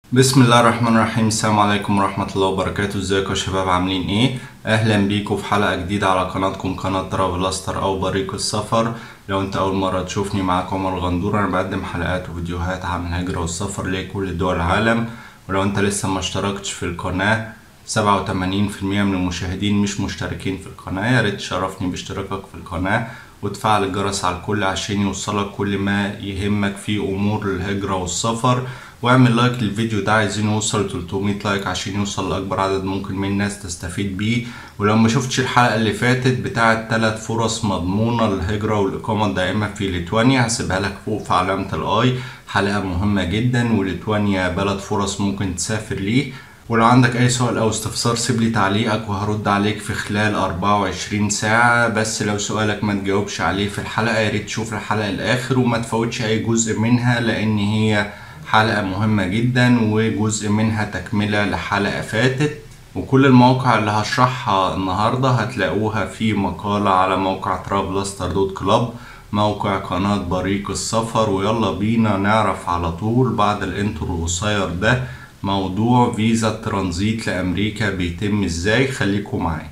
بسم الله الرحمن الرحيم السلام عليكم ورحمة الله وبركاته ازيكم يا شباب عاملين ايه اهلا بيكم في حلقة جديدة على قناتكم قناة ترافلاستر او بريق السفر لو انت اول مرة تشوفني معاك عمر الغندور انا بقدم حلقات وفيديوهات عن الهجرة والسفر لكل دول العالم ولو انت لسه ما اشتركتش في القناة سبعة وتمانين في المية من المشاهدين مش مشتركين في القناة يا ريت تشرفني باشتراكك في القناة وتفعل الجرس على الكل عشان يوصلك كل ما يهمك في امور الهجرة والسفر واعمل لايك للفيديو ده عايزين نوصل 300 لايك عشان يوصل لاكبر عدد ممكن من الناس تستفيد بيه ولو ما شفتش الحلقه اللي فاتت بتاعه ثلاث فرص مضمونه للهجره والاقامه الدائمه في ليتوانيا هسيبها لك فوق في علامه الاي حلقه مهمه جدا وليتوانيا بلد فرص ممكن تسافر ليه ولو عندك اي سؤال او استفسار سيب لي تعليقك وهرد عليك في خلال 24 ساعة بس لو سؤالك ما تجاوبش عليه في الحلقة يا ريت تشوف الحلقة الاخر وما تفوتش اي جزء منها لان هي حلقة مهمة جدا وجزء منها تكملة لحلقة فاتت وكل المواقع اللي هشرحها النهاردة هتلاقوها في مقالة على موقع ترافلاستر دوت كلاب موقع قناة بريق السفر ويلا بينا نعرف على طول بعد الانترو القصير ده موضوع فيزا الترانزيت لأمريكا بيتم ازاي خليكم معايا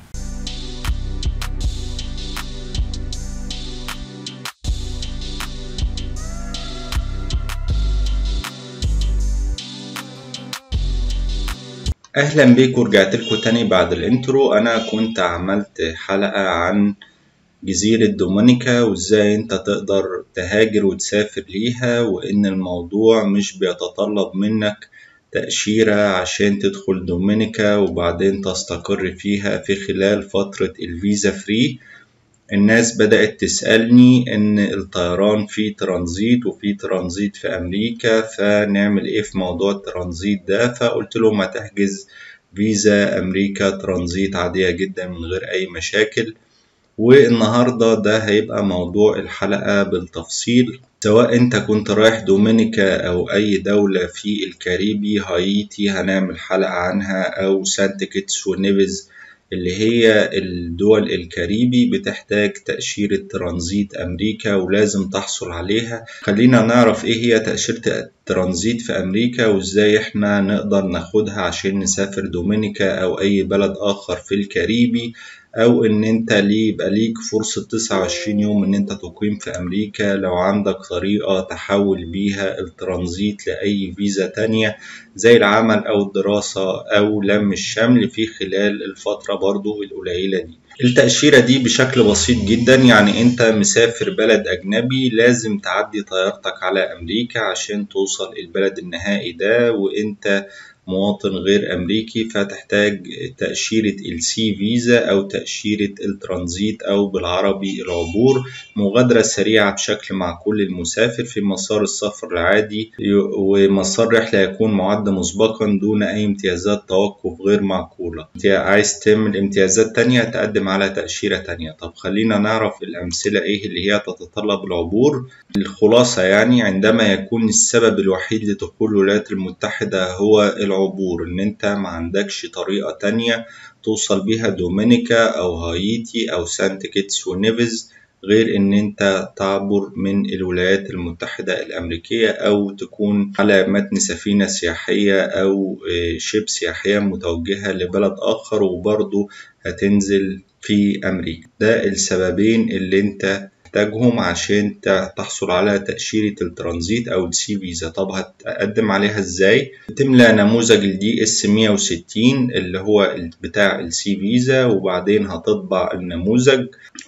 اهلا بيكم ورجعت لكم تاني بعد الانترو انا كنت عملت حلقة عن جزيرة دومينيكا وازاي انت تقدر تهاجر وتسافر ليها وان الموضوع مش بيتطلب منك تأشيرة عشان تدخل دومينيكا وبعدين تستقر فيها في خلال فترة الفيزا فري الناس بدأت تسألني إن الطيران فيه ترانزيت وفيه ترانزيت في أمريكا فنعمل إيه في موضوع الترانزيت ده فقلت لهم هتحجز فيزا أمريكا ترانزيت عادية جدا من غير أي مشاكل والنهاردة ده هيبقى موضوع الحلقة بالتفصيل سواء انت كنت رايح دومينيكا او اي دولة في الكاريبي هايتي هنعمل حلقة عنها او سانت كيتس ونيفز اللي هي الدول الكاريبي بتحتاج تأشيرة ترانزيت أمريكا ولازم تحصل عليها خلينا نعرف إيه هي تأشيرة الترانزيت في أمريكا وإزاي إحنا نقدر ناخدها عشان نسافر دومينيكا أو أي بلد آخر في الكاريبي أو إن أنت ليه يبقى ليك فرصة 29 يوم إن أنت تقيم في أمريكا لو عندك طريقة تحول بيها الترانزيت لأي فيزا تانية زي العمل أو الدراسة أو لم الشمل في خلال الفترة برضو القليلة دي التأشيرة دي بشكل بسيط جدا يعني أنت مسافر بلد أجنبي لازم تعدي طيارتك على أمريكا عشان توصل البلد النهائي ده وأنت مواطن غير أمريكي فتحتاج تأشيرة السي فيزا أو تأشيرة الترانزيت أو بالعربي العبور مغادرة سريعة بشكل مع كل المسافر في مسار السفر العادي ومسار الرحلة يكون معد مسبقا دون أي امتيازات توقف غير معقولة عايز تعمل امتيازات تانية تقدم على تأشيرة تانية طب خلينا نعرف الأمثلة إيه اللي هي تتطلب العبور الخلاصة يعني عندما يكون السبب الوحيد لدخول الولايات المتحدة هو العبور ان انت ما عندكش طريقة تانية توصل بيها دومينيكا او هايتي او سانت كيتس ونيفز غير ان انت تعبر من الولايات المتحدة الامريكية او تكون على متن سفينة سياحية او شيب سياحية متوجهة لبلد اخر وبرضه هتنزل في امريكا ده السببين اللي انت تحتاجهم عشان تحصل على تأشيرة الترانزيت أو السي فيزا طب هتقدم عليها ازاي؟ تملى نموذج الدي اس 160 اللي هو بتاع السي فيزا وبعدين هتطبع النموذج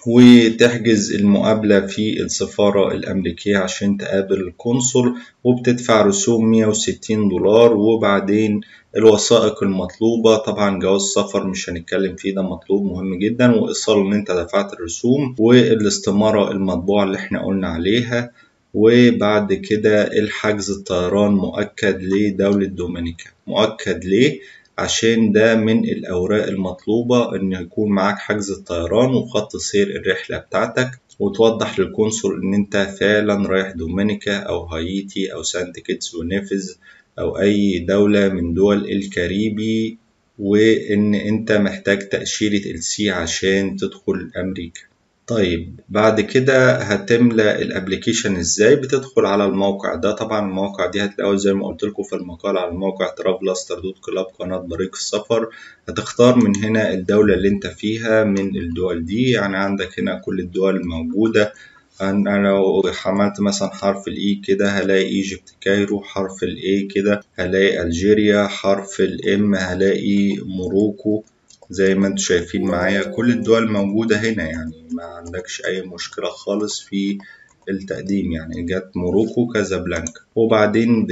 وتحجز المقابلة في السفارة الأمريكية عشان تقابل القنصل وبتدفع رسوم 160 دولار وبعدين الوثائق المطلوبة طبعا جواز سفر مش هنتكلم فيه ده مطلوب مهم جدا وإيصال إن أنت دفعت الرسوم والاستمارة المطبوعة اللي احنا قلنا عليها وبعد كده الحجز الطيران مؤكد لدولة دومينيكا مؤكد ليه؟ عشان ده من الأوراق المطلوبة إن يكون معاك حجز الطيران وخط سير الرحلة بتاعتك وتوضح للقنصل إن أنت فعلا رايح دومينيكا أو هايتي أو سانت كيتس ونيفز أو أي دولة من دول الكاريبي وإن أنت محتاج تأشيرة السي عشان تدخل أمريكا طيب بعد كده هتملى الابليكيشن ازاي بتدخل على الموقع ده طبعا الموقع دي هتلاقوه زي ما قلت لكم في المقال على الموقع ترافلاستر دوت كلاب قناة بريق السفر هتختار من هنا الدولة اللي انت فيها من الدول دي يعني عندك هنا كل الدول الموجودة انا لو عملت مثلا حرف الاي كده هلاقي ايجيبت كايرو حرف الاي كده هلاقي الجيريا حرف الام هلاقي موروكو زي ما انتم شايفين معايا كل الدول موجودة هنا يعني ما عندكش أي مشكلة خالص في التقديم يعني جت موروكو كازابلانكا وبعدين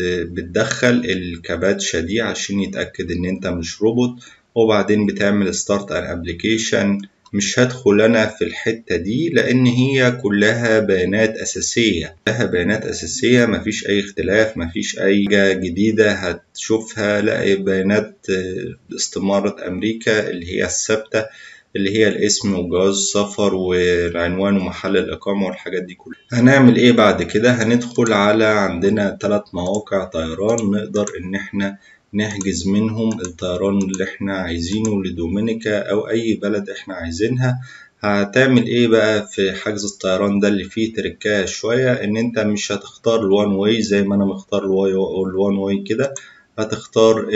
بتدخل الكباتشا دي عشان يتأكد إن أنت مش روبوت وبعدين بتعمل ستارت ان ابلكيشن مش هدخل أنا في الحتة دي لأن هي كلها بيانات أساسية كلها بيانات أساسية مفيش أي اختلاف مفيش أي حاجة جديدة هتشوفها لا بيانات استمارة أمريكا اللي هي الثابتة اللي هي الاسم وجواز السفر والعنوان ومحل الإقامة والحاجات دي كلها هنعمل إيه بعد كده هندخل على عندنا ثلاث مواقع طيران نقدر إن إحنا نحجز منهم الطيران اللي احنا عايزينه لدومينيكا او اي بلد احنا عايزينها هتعمل ايه بقى في حجز الطيران ده اللي فيه تركايه شوية ان انت مش هتختار الوان واي زي ما انا مختار الوان واي كده هتختار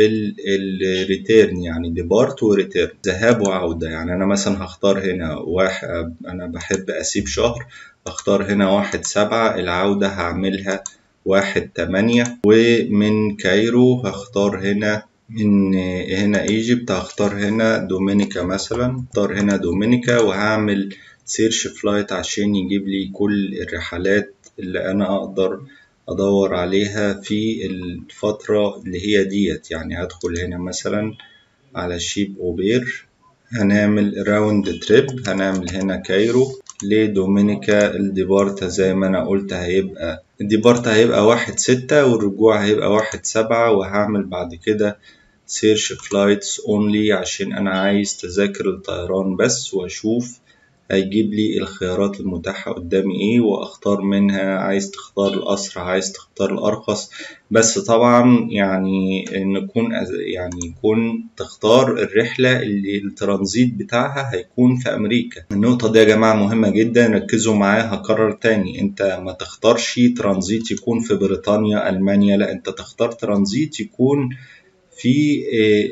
الريتيرن يعني ديبارت وريتيرن ذهاب وعودة يعني أنا مثلا هختار هنا واحد أنا بحب أسيب شهر هختار هنا واحد سبعة العودة هعملها واحد تمانية ومن كايرو هختار هنا من هنا ايجيبت هختار هنا دومينيكا مثلا اختار هنا دومينيكا وهعمل سيرش فلايت عشان يجيب لي كل الرحلات اللي انا اقدر ادور عليها في الفترة اللي هي ديت يعني هدخل هنا مثلا على شيب اوبير هنعمل راوند تريب هنعمل هنا كايرو لدومينيكا الديبارتا زي ما انا قلت هيبقى الديبارتا هيبقى واحد ستة والرجوع هيبقى واحد سبعة وهعمل بعد كده سيرش فلايتس اونلي عشان انا عايز تذاكر الطيران بس واشوف هيجيب لي الخيارات المتاحة قدامي ايه واختار منها عايز تختار الاسرع عايز تختار الارخص بس طبعا يعني نكون يعني يكون تختار الرحلة اللي الترانزيت بتاعها هيكون في امريكا النقطة دي يا جماعة مهمة جدا ركزوا معايا هكرر تاني انت ما تختارش ترانزيت يكون في بريطانيا المانيا لا انت تختار ترانزيت يكون في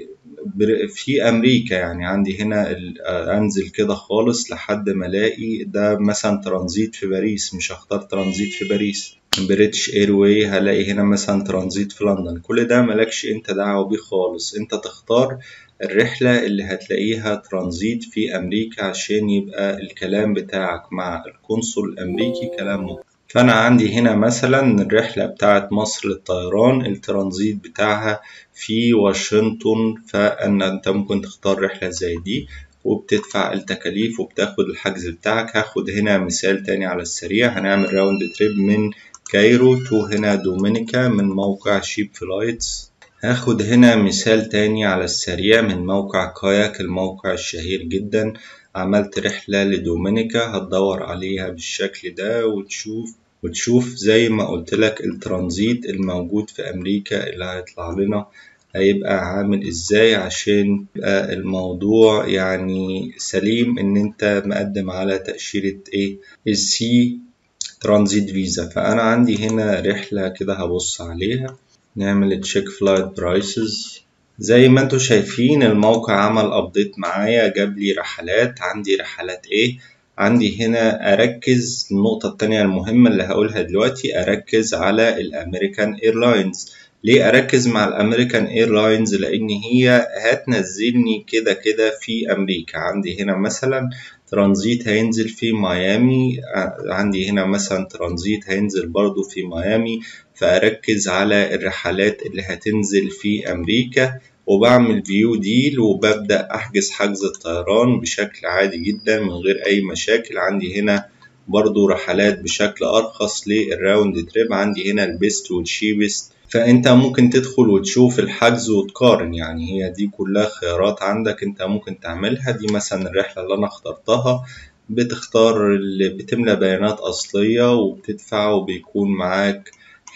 في امريكا يعني عندي هنا انزل كده خالص لحد ما الاقي ده مثلا ترانزيت في باريس مش هختار ترانزيت في باريس بريتش ايرواي هلاقي هنا مثلا ترانزيت في لندن كل ده ملكش انت دعوه بيه خالص انت تختار الرحلة اللي هتلاقيها ترانزيت في أمريكا عشان يبقى الكلام بتاعك مع القنصل الأمريكي كلام مهم فأنا عندي هنا مثلا الرحلة بتاعت مصر للطيران الترانزيت بتاعها في واشنطن فأن أنت ممكن تختار رحلة زي دي وبتدفع التكاليف وبتاخد الحجز بتاعك هاخد هنا مثال تاني على السريع هنعمل راوند تريب من كايرو تو هنا دومينيكا من موقع شيب فلايتس هاخد هنا مثال تاني على السريع من موقع كاياك الموقع الشهير جدا عملت رحلة لدومينيكا هتدور عليها بالشكل ده وتشوف وتشوف زي ما قلت لك الترانزيت الموجود في أمريكا اللي هيطلع لنا هيبقى عامل ازاي عشان يبقى الموضوع يعني سليم ان انت مقدم على تأشيرة ايه السي ترانزيت فيزا فانا عندي هنا رحلة كده هبص عليها نعمل تشيك فلايت برايسز زي ما انتوا شايفين الموقع عمل ابديت معايا جاب لي رحلات عندي رحلات ايه عندي هنا اركز النقطة التانية المهمة اللي هقولها دلوقتي اركز على الامريكان ايرلاينز ليه اركز مع الامريكان ايرلاينز لان هي هتنزلني كده كده في امريكا عندي هنا مثلا ترانزيت هينزل في ميامي عندي هنا مثلا ترانزيت هينزل برضو في ميامي فأركز على الرحلات اللي هتنزل في أمريكا وبعمل فيو ديل وببدأ أحجز حجز الطيران بشكل عادي جدا من غير أي مشاكل عندي هنا برضو رحلات بشكل أرخص للراوند تريب عندي هنا البيست والشيبست فأنت ممكن تدخل وتشوف الحجز وتقارن يعني هي دي كلها خيارات عندك أنت ممكن تعملها دي مثلا الرحلة اللي أنا اخترتها بتختار اللي بتملى بيانات أصلية وبتدفع وبيكون معاك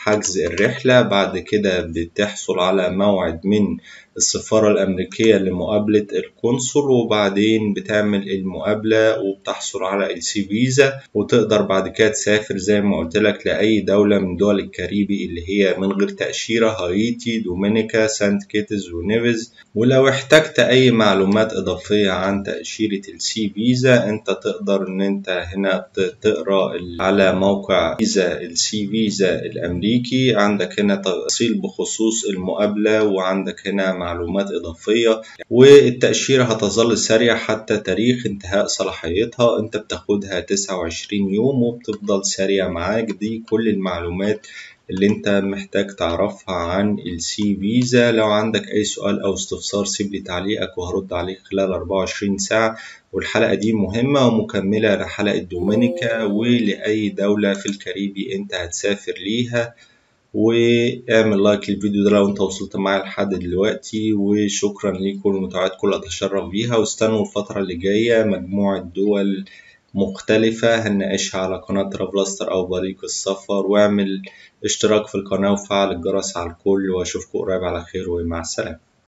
حجز الرحلة بعد كده بتحصل على موعد من السفارة الأمريكية لمقابلة القنصل وبعدين بتعمل المقابلة وبتحصل على السي فيزا وتقدر بعد كده تسافر زي ما قلت لك لأي دولة من دول الكاريبي اللي هي من غير تأشيرة هايتي دومينيكا سانت كيتز ونيفز ولو احتجت أي معلومات إضافية عن تأشيرة السي فيزا أنت تقدر إن أنت هنا تقرأ على موقع فيزا السي فيزا الأمريكي عندك هنا تفاصيل بخصوص المقابلة وعندك هنا معلومات إضافية والتأشيرة هتظل سارية حتى تاريخ انتهاء صلاحيتها أنت بتاخدها 29 يوم وبتفضل سارية معاك دي كل المعلومات اللي انت محتاج تعرفها عن السي فيزا لو عندك اي سؤال او استفسار سيب لي تعليقك وهرد عليك خلال 24 ساعة والحلقة دي مهمة ومكملة لحلقة دومينيكا ولأي دولة في الكاريبي انت هتسافر ليها واعمل لايك للفيديو ده لو انت وصلت معايا لحد دلوقتي وشكرا ليكم ومتابعتكم اتشرف بيها واستنوا الفترة اللي جاية مجموعة دول مختلفة هنناقشها على قناة ترافلاستر أو بريق السفر واعمل اشتراك في القناة وفعل الجرس على الكل وأشوفكم قريب على خير ومع السلامة